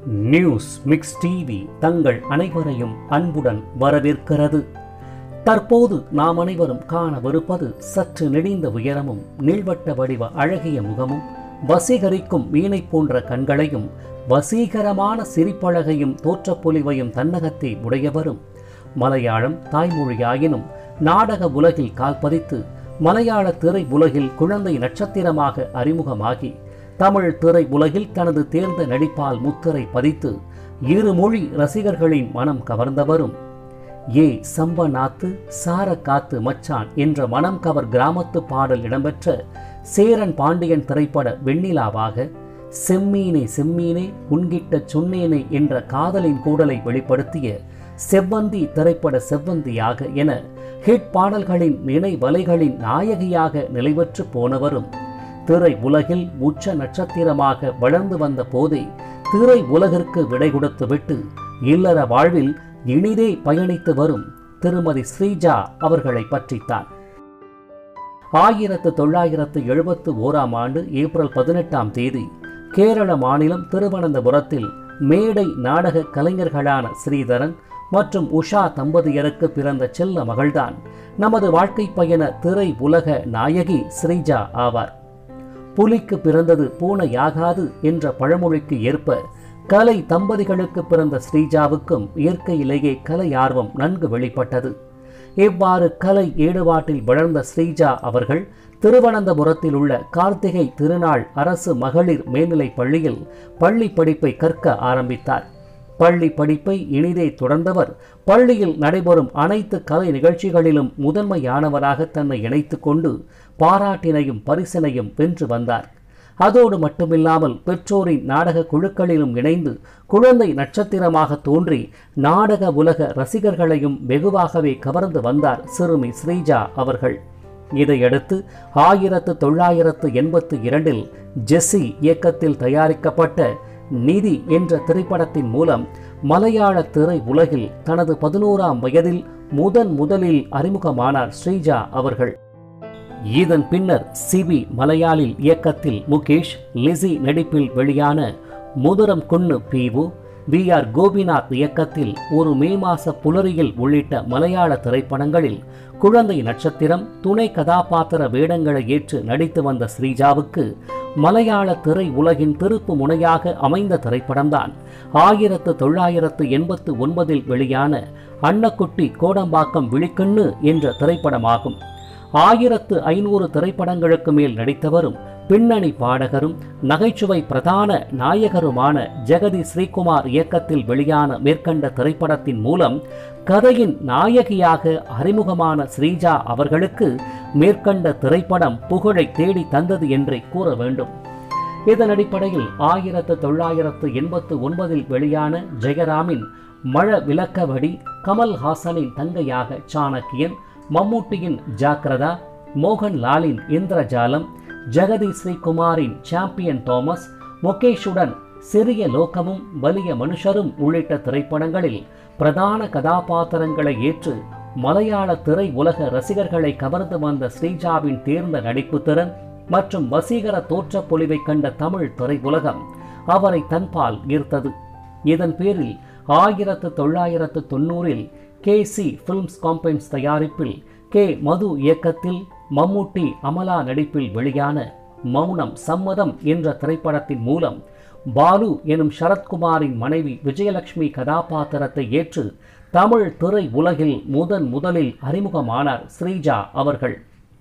news mix TV தங்கள் அனைவரையும் அன்புடன் வரவேற்கிறது தற்போது நாம் அனைவரும் காணவிருப்பது சற்று நெடிந்த உயரமும் நீள்வட்ட வடிவ அழகிய முகமும் வசீகரிக்கும் வீணை போன்ற கண்களையும் வசீகரமான சிரிப்பழகையும் தோற்றப்பொலிவையும் தன்னகத்தை உடையவரும் மலையாளம் தாய்மொழியாயினும் நாடக உலகில் கால்பதித்து மலையாள திரை உலகில் குழந்தை நட்சத்திரமாக அறிமுகமாகி தமிழ் திரை உலகில் தனது தேர்ந்த நடிப்பால் முத்திரை பதித்து இரு மொழி ரசிகர்களின் மனம் கவர்ந்தவரும் ஏ சம்பநாத்து சார காத்து மச்சான் என்ற மனம் கவர் கிராமத்து பாடல் இடம்பெற்ற சேரன் பாண்டியன் திரைப்பட வெண்ணிலாவாக செம்மீனே செம்மீனே உன்கிட்ட சொன்னேனே என்ற காதலின் கூடலை வெளிப்படுத்திய செவ்வந்தி திரைப்பட செவ்வந்தியாக என ஹிட் பாடல்களின் நினைவலைகளின் நாயகியாக நிலைவற்று போனவரும் திரை உலகில் உச்ச நட்சத்திரமாக வளர்ந்து வந்த போதே திரை உலகிற்கு விடை கொடுத்துவிட்டு இல்லற வாழ்வில் இனிதே பயணித்து வரும் திருமதி ஸ்ரீஜா அவர்களை பற்றித்தான் ஆயிரத்து தொள்ளாயிரத்து எழுபத்து ஓராம் ஆண்டு ஏப்ரல் பதினெட்டாம் தேதி கேரள மாநிலம் திருவனந்தபுரத்தில் மேடை நாடக கலைஞர்களான ஸ்ரீதரன் மற்றும் உஷா தம்பதியருக்கு பிறந்த செல்ல மகள்தான் நமது வாழ்க்கை பயண திரை உலக நாயகி ஸ்ரீஜா ஆவார் புலிக்கு பிறந்தது பூனையாகாது என்ற பழமொழிக்கு ஏற்ப கலை தம்பதிகளுக்கு பிறந்த ஸ்ரீஜாவுக்கும் இயற்கையிலேயே கலை ஆர்வம் நன்கு வெளிப்பட்டது இவ்வாறு கலை ஈடுபாட்டில் வளர்ந்த ஸ்ரீஜா அவர்கள் திருவனந்தபுரத்தில் உள்ள கார்த்திகை திருநாள் அரசு மகளிர் மேல்நிலைப் பள்ளியில் பள்ளி படிப்பை கற்க ஆரம்பித்தார் பள்ளி படிப்பை இனிதே தொடர்ந்தவர் பள்ளியில் நடைபெறும் அனைத்து கலை நிகழ்ச்சிகளிலும் முதன்மையானவராக தன்னை இணைத்துக் கொண்டு பாராட்டினையும் பரிசினையும் வென்று வந்தார் அதோடு மட்டுமில்லாமல் பெற்றோரின் நாடக குழுக்களிலும் இணைந்து குழந்தை நட்சத்திரமாக தோன்றி நாடக உலக ரசிகர்களையும் வெகுவாகவே கவர்ந்து வந்தார் சிறுமி ஸ்ரீஜா அவர்கள் இதையடுத்து ஆயிரத்து தொள்ளாயிரத்து எண்பத்து இரண்டில் ஜெஸ்ஸி இயக்கத்தில் தயாரிக்கப்பட்ட நிதி என்ற திரைப்படத்தின் மூலம் மலையாள திரை உலகில் தனது பதினோராம் வயதில் முதன் முதலில் அறிமுகமானார் ஸ்ரீஜா அவர்கள் இதன் பின்னர் சிபி மலையாளில் இயக்கத்தில் முகேஷ் லிசி நடிப்பில் வெளியான முதுரம் குன்னு பீவு வி ஆர் கோபிநாத் இயக்கத்தில் ஒரு மே மாச புலரியில் உள்ளிட்ட மலையாள திரைப்படங்களில் குழந்தை நட்சத்திரம் துணை கதாபாத்திர வேடங்களை ஏற்று நடித்து வந்த ஸ்ரீஜாவுக்கு மலையாள திரை உலகின் திருப்பு முனையாக அமைந்த திரைப்படம்தான் ஆயிரத்து தொள்ளாயிரத்து எண்பத்து ஒன்பதில் வெளியான அன்னக்குட்டி கோடம்பாக்கம் விழிக்கண்ணு என்ற திரைப்படமாகும் ஆயிரத்து ஐநூறு திரைப்படங்களுக்கு மேல் நடித்தவரும் பின்னணி பாடகரும் நகைச்சுவை பிரதான நாயகருமான ஜெகதி ஸ்ரீகுமார் இயக்கத்தில் வெளியான மேற்கண்ட திரைப்படத்தின் மூலம் கதையின் நாயகியாக அறிமுகமான ஸ்ரீஜா அவர்களுக்கு மேற்கண்ட திரைப்படம் புகழை தேடி தந்தது என்றே கூற வேண்டும் இதன் அடிப்படையில் ஆயிரத்து தொள்ளாயிரத்து எண்பத்து ஒன்பதில் வெளியான ஜெயராமின் மழ விளக்கவடி கமல்ஹாசனின் தங்கையாக சாணக்கியன் மம்மூட்டியின் ஜாக்கிரதா மோகன்லாலின் இந்திரஜாலம் ஜெகதி ஸ்ரீகுமாரின் சாம்பியன் தாமஸ் முகேஷுடன் சிறிய லோகமும் வலிய மனுஷரும் உள்ளிட்ட திரைப்படங்களில் பிரதான கதாபாத்திரங்களை ஏற்று மலையாள திரை உலக ரசிகர்களை கவர்ந்து வந்த ஸ்ரீஜாவின் தேர்ந்த நடிப்பு திறன் மற்றும் வசீகர தோற்ற பொலிவை கண்ட தமிழ் திரை உலகம் அவரை தன்பால் ஈர்த்தது இதன் பேரில் ஆயிரத்து தொள்ளாயிரத்து தொண்ணூறில் கே சி பிலிம்ஸ் காம்பைன்ஸ் தயாரிப்பில் கே மது இயக்கத்தில் மம்முட்டி அமலா நடிப்பில் வெளியான மௌனம் சம்மதம் என்ற திரைப்படத்தின் மூலம் பாலு எனும் சரத்குமாரின் மனைவி விஜயலட்சுமி கதாபாத்திரத்தை ஏற்று தமிழ் திரை உலகில் முதன் முதலில் அறிமுகமானார் ஸ்ரீஜா அவர்கள்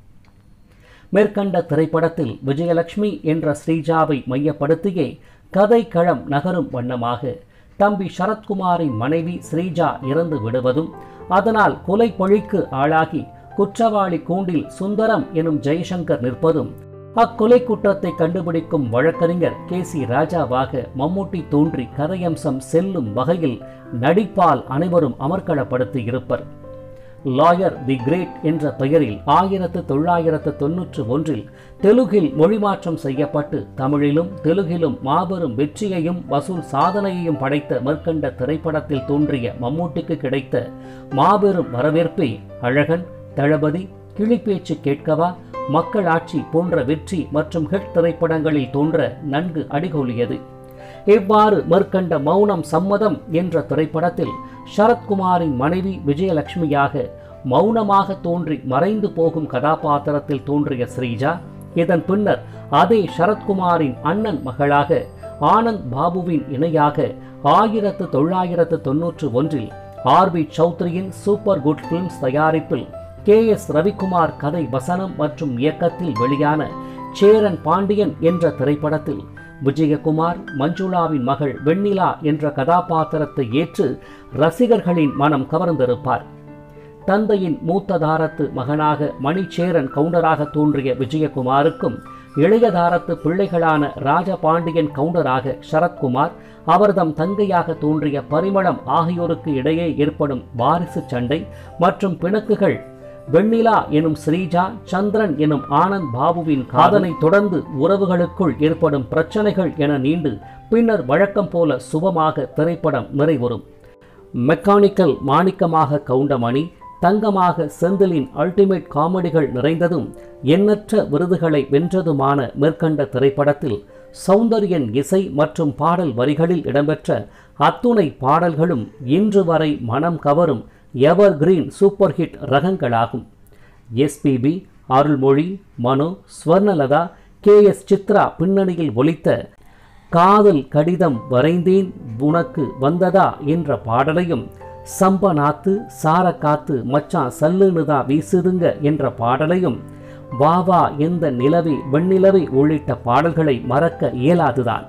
மேற்கண்ட திரைப்படத்தில் விஜயலட்சுமி என்ற ஸ்ரீஜாவை மையப்படுத்தியே கதை களம் நகரும் வண்ணமாக தம்பி சரத்குமாரின் மனைவி ஸ்ரீஜா இறந்து விடுவதும் அதனால் கொலை பழிக்கு ஆளாகி குற்றவாளி கூண்டில் சுந்தரம் எனும் ஜெயசங்கர் நிற்பதும் அக்கொலை குற்றத்தை கண்டுபிடிக்கும் வழக்கறிஞர் கே சி ராஜாவாக மம்முட்டி தோன்றி கதையம்சம் செல்லும் வகையில் நடிப்பால் அனைவரும் அமர்க்களப்படுத்தி இருப்பர் லாயர் தி கிரேட் என்ற பெயரில் ஆயிரத்து தொள்ளாயிரத்து தொன்னூற்று ஒன்றில் தெலுகில் மொழிமாற்றம் செய்யப்பட்டு தமிழிலும் தெலுகிலும் மாபெரும் வெற்றியையும் வசூல் சாதனையையும் படைத்த மேற்கண்ட திரைப்படத்தில் தோன்றிய மம்மூட்டிக்கு கிடைத்த மாபெரும் வரவேற்பை அழகன் தளபதி கிளிப்பேச்சு கேட்கவா மக்களாட்சி போன்ற வெற்றி மற்றும் ஹிட் திரைப்படங்களில் தோன்ற நன்கு அடிகோலியது இவ்வாறு மேற்கண்ட மௌனம் சம்மதம் என்ற திரைப்படத்தில் சரத்குமாரின் மனைவி விஜயலட்சுமியாக மௌனமாக தோன்றி மறைந்து போகும் கதாபாத்திரத்தில் தோன்றிய ஸ்ரீஜா இதன் பின்னர் அதே சரத்குமாரின் அண்ணன் மகளாக ஆனந்த் பாபுவின் இணையாக ஆயிரத்து தொள்ளாயிரத்து தொன்னூற்று ஒன்றில் R B Choudary super good films தயாரிப்பில் கே எஸ் ரவிக்குமார் கதை வசனம் மற்றும் இயக்கத்தில் வெளியான சேரன் பாண்டியன் என்ற திரைப்படத்தில் விஜயகுமார் மஞ்சுளாவின் மகள் வெண்ணிலா என்ற கதாபாத்திரத்தை ஏற்று ரசிகர்களின் மனம் கவர்ந்திருப்பார் தந்தையின் மூத்ததாரத்து மகனாக மணிச்சேரன் கவுண்டராக தோன்றிய விஜயகுமாருக்கும் இளையதாரத்து பிள்ளைகளான ராஜபாண்டியன் கவுண்டராக சரத்குமார் அவர்தம் தங்கையாக தோன்றிய பரிமளம் ஆகியோருக்கு இடையே ஏற்படும் வாரிசு சண்டை மற்றும் பிணக்குகள் வெண்ணிலா எனும் ஸ்ரீஜா சந்திரன் எனும் ஆனந்த் பாபுவின் காதலை தொடர்ந்து உறவுகளுக்குள் ஏற்படும் பிரச்சனைகள் என நீண்டு பின்னர் வழக்கம் போல சுபமாக திரைப்படம் நிறைவுறும் மெக்கானிக்கல் மாணிக்கமாக கவுண்டமணி தங்கமாக செந்திலின் அல்டிமேட் காமெடிகள் நிறைந்ததும் எண்ணற்ற விருதுகளை வென்றதுமான மேற்கண்ட திரைப்படத்தில் சௌந்தர்யன் இசை மற்றும் பாடல் வரிகளில் இடம்பெற்ற அத்துணை பாடல்களும் இன்று வரை மனம் கவரும் எவர் கிரீன் சூப்பர் ஹிட் ரகங்களாகும் SPB Arulmozhi Mano Swarnalatha K S Chitra பின்னணியில் ஒலித்த காதல் கடிதம் வரைந்தேன் உனக்கு வந்ததா என்ற பாடலையும் சம்பநாத்து சாரக்காத்து மச்சான் சல்லுனுதா வீசுதுங்க என்ற பாடலையும் வா வா எந்த நிலவே வெண்ணிலவே உள்ளிட்ட பாடல்களை மறக்க இயலாதுதான்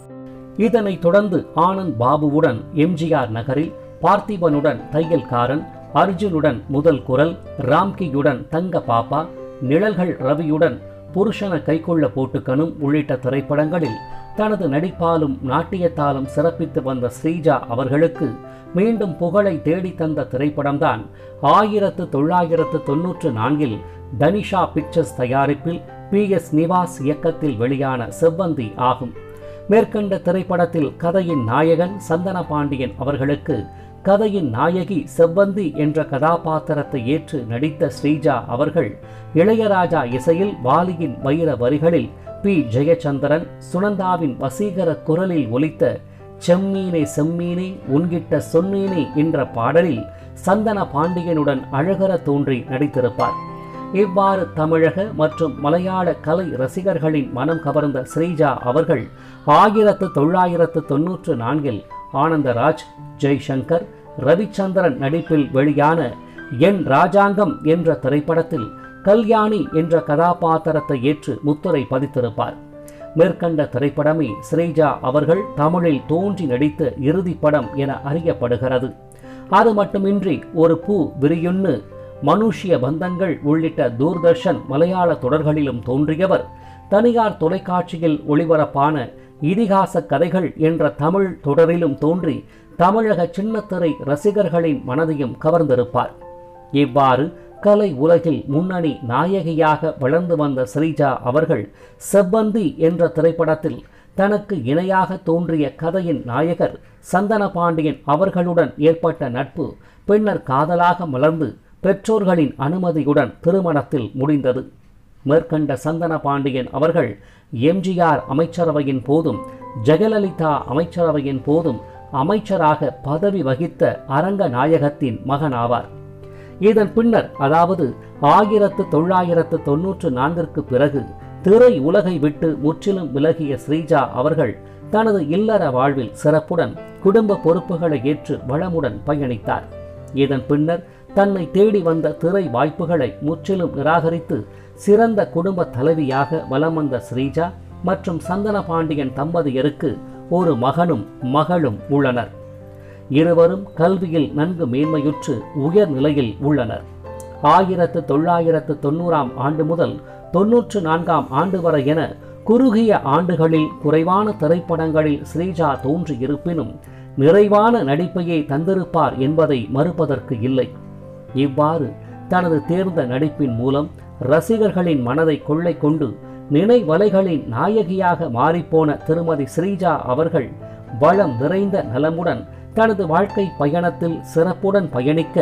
இதனைத் தொடர்ந்து ஆனந்த் பாபுவுடன் எம்ஜிஆர் நகரில் பார்த்திபனுடன் தையல்காரன் அர்ஜுனுடன் முதல் குரல் ராம்கியுடன் தங்க பாப்பா நிழல்கள் ரவியுடன் புருஷன கைக்கொள்ள போட்டுக்கணும் உள்ளிட்ட திரைப்படங்களில் தனது நடிப்பாலும் நாட்டியத்தாலும் சிறப்பித்து வந்த ஸ்ரீஜா அவர்களுக்கு மீண்டும் புகழை தேடி தந்த திரைப்படம்தான் ஆயிரத்து தொள்ளாயிரத்து தொன்னூற்று நான்கில் தனிஷா பிக்சர்ஸ் தயாரிப்பில் பி எஸ் நிவாஸ் இயக்கத்தில் வெளியான செவ்வந்தி ஆகும் மேற்கண்ட திரைப்படத்தில் கதையின் நாயகன் சந்தன பாண்டியன் அவர்களுக்கு கதையின் நாயகி செவ்வந்தி என்ற கதாபாத்திரத்தை ஏற்று நடித்த ஸ்ரீஜா அவர்கள் இளையராஜா இசையில் வாலியின் வைர வரிகளில் பி ஜெயச்சந்திரன் சுனந்தாவின் வசீகர குரலில் ஒலித்த செம்மீனே செம்மீனே உன்கிட்ட சொன்னேனே என்ற பாடலில் சந்தன பாண்டியனுடன் அழகர தோன்றி நடித்திருப்பார் இவ்வாறு தமிழக மற்றும் மலையாள கலை ரசிகர்களின் மனம் கவர்ந்த ஸ்ரீஜா அவர்கள் ஆயிரத்து தொள்ளாயிரத்து தொன்னூற்று நான்கில் ஆனந்தராஜ் ஜெய்சங்கர் ரவிச்சந்திரன் நடிப்பில் வெளியான என் ராஜாங்கம் என்ற திரைப்படத்தில் கல்யாணி என்ற கதாபாத்திரத்தை ஏற்று முத்துரை பதித்திருப்பார் மேற்கண்ட திரைப்படமே ஸ்ரீஜா அவர்கள் தமிழில் தோன்றி நடித்த இறுதிப் படம் என அறியப்படுகிறது அது மட்டுமின்றி ஒரு பூ விரியுண்ணு மனுஷ்ய பந்தங்கள் உள்ளிட்ட தூர்தர்ஷன் மலையாள தொடர்களிலும் தோன்றியவர் தனியார் தொலைக்காட்சியில் ஒளிபரப்பான இதிகாச கதைகள் என்ற தமிழ் தொடரிலும் தோன்றி தமிழக சின்னத்திரை ரசிகர்களின் மனதையும் கவர்ந்திருப்பார் இவ்வாறு கலை உலகில் முன்னணி நாயகியாக வளர்ந்து வந்த ஸ்ரீஜா அவர்கள் செவ்வந்தி என்ற திரைப்படத்தில் தனக்கு இணையாக தோன்றிய கதையின் நாயகர் சந்தன பாண்டியன் அவர்களுடன் ஏற்பட்ட நட்பு பின்னர் காதலாக மலர்ந்து பெற்றோர்களின் அனுமதியுடன் திருமணத்தில் முடிந்தது மேற்கண்ட சந்தன பாண்டியன் அவர்கள் எம்ஜிஆர் அமைச்சரவையின் போதும் ஜெயலலிதா அமைச்சரவையின் போதும் அமைச்சராக பதவி வகித்த அரங்க நாயகத்தின் மகனாவார் இதன் பின்னர் அதாவது ஆயிரத்து தொள்ளாயிரத்து தொன்னூற்று நான்கிற்கு பிறகு திரை உலகை விட்டு முற்றிலும் விலகிய ஸ்ரீஜா அவர்கள் தனது இல்லற வாழ்வில் சிறப்புடன் குடும்ப பொறுப்புகளை ஏற்று வளமுடன் பயணித்தார் இதன் பின்னர் தன்னை தேடி வந்த திரை வாய்ப்புகளை முற்றிலும் நிராகரித்து சிறந்த குடும்ப தலைவியாக வலம் வந்த ஸ்ரீஜா மற்றும் சந்தன பாண்டியன் தம்பதியருக்கு ஒரு மகனும் மகளும் உள்ளனர் இருவரும் கல்வியில் நன்கு மேன்மையுற்று உயர் நிலையில் உள்ளனர் ஆயிரத்து தொள்ளாயிரத்து தொண்ணூறாம் ஆண்டு முதல் தொன்னூற்று நான்காம் ஆண்டு வரை என குறுகிய ஆண்டுகளில் குறைவான திரைப்படங்களில் ஸ்ரீஜா தோன்றியிருப்பினும் நிறைவான நடிப்பையே தந்திருப்பார் என்பதை மறுப்பதற்கு இல்லை இவ்வாறு தனது தேர்ந்த நடிப்பின் மூலம் ரசிகர்களின் மனதை கொள்ளை கொண்டு நினைவலைகளின் நாயகியாக மாறிப்போன திருமதி ஸ்ரீஜா அவர்கள் வளம் நிறைந்த நலமுடன் தனது வாழ்க்கை பயணத்தில் சிறப்புடன் பயணிக்க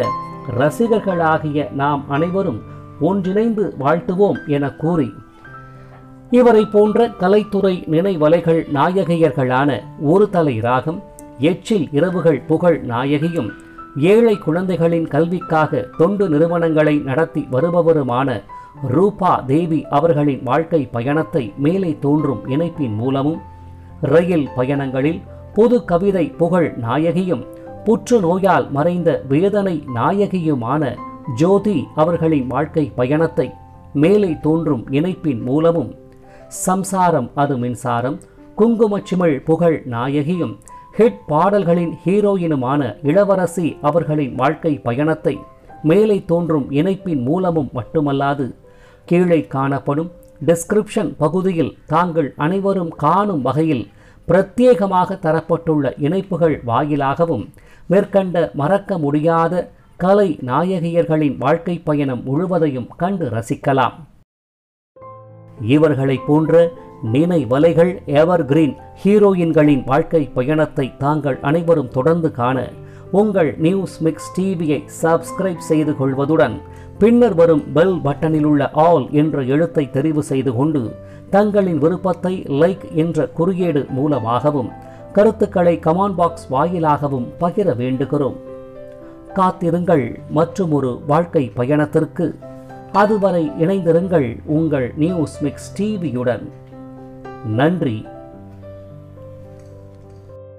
ரசிகர்களாகிய நாம் அனைவரும் ஒன்றிணைந்து வாழ்த்துவோம் என கூறி இவரை போன்ற கலைத்துறை நினைவலைகள் நாயகியர்களான ஒரு தலை ராகம் எச்சில் இரவுகள் புகழ் நாயகியும் ஏழை குழந்தைகளின் கல்விக்காக தொண்டு நிறுவனங்களை நடத்தி வருபவருமான ரூபா தேவி அவர்களின் வாழ்க்கை பயணத்தை மேலே தோன்றும் இணைப்பின் மூலமும் ரயில் பயணங்களில் புது கவிதை புகழ் நாயகியும் புற்றுநோயால் மறைந்த வேதனை நாயகியுமான ஜோதி அவர்களின் வாழ்க்கை பயணத்தை மேலே தோன்றும் இணைப்பின் மூலமும் சம்சாரம் அது மின்சாரம் குங்குமச்சிமிழ் புகழ் நாயகியும் ஹிட் பாடல்களின் ஹீரோயினுமான இளவரசி அவர்களின் வாழ்க்கை பயணத்தை மேலே தோன்றும் இணைப்பின் மூலமும் மட்டுமல்லாது கீழே காணப்படும் டிஸ்கிரிப்ஷன் பகுதியில் தாங்கள் அனைவரும் காணும் வகையில் பிரத்யேகமாக தரப்பட்டுள்ள இணைப்புகள் வாயிலாகவும் மேற்கண்ட மறக்க முடியாத கலை நாயகியர்களின் வாழ்க்கை பயணம் முழுவதையும் கண்டு ரசிக்கலாம் இவர்களைப் போன்ற நினைவலைகள் எவர்கிரீன் ஹீரோயின்களின் வாழ்க்கை பயணத்தை தாங்கள் அனைவரும் தொடர்ந்து காண உங்கள் நியூஸ் மிக்ஸ் டிவியை சப்ஸ்கிரைப் செய்து கொள்வதுடன் பின்னர் வரும் பெல் பட்டனில் உள்ள ஆல் என்ற எழுத்தை தெரிவு செய்து கொண்டு தங்களின் விருப்பத்தை லைக் என்ற குறியீடு மூலமாகவும் கருத்துக்களை கமாண்ட் பாக்ஸ் வாயிலாகவும் பகிர வேண்டுகிறோம் காத்திருங்கள் மற்றும் ஒரு வாழ்க்கை பயணத்திற்கு அதுவரை இணைந்திருங்கள் உங்கள் நியூஸ் மிக்ஸ் டிவியுடன் நன்றி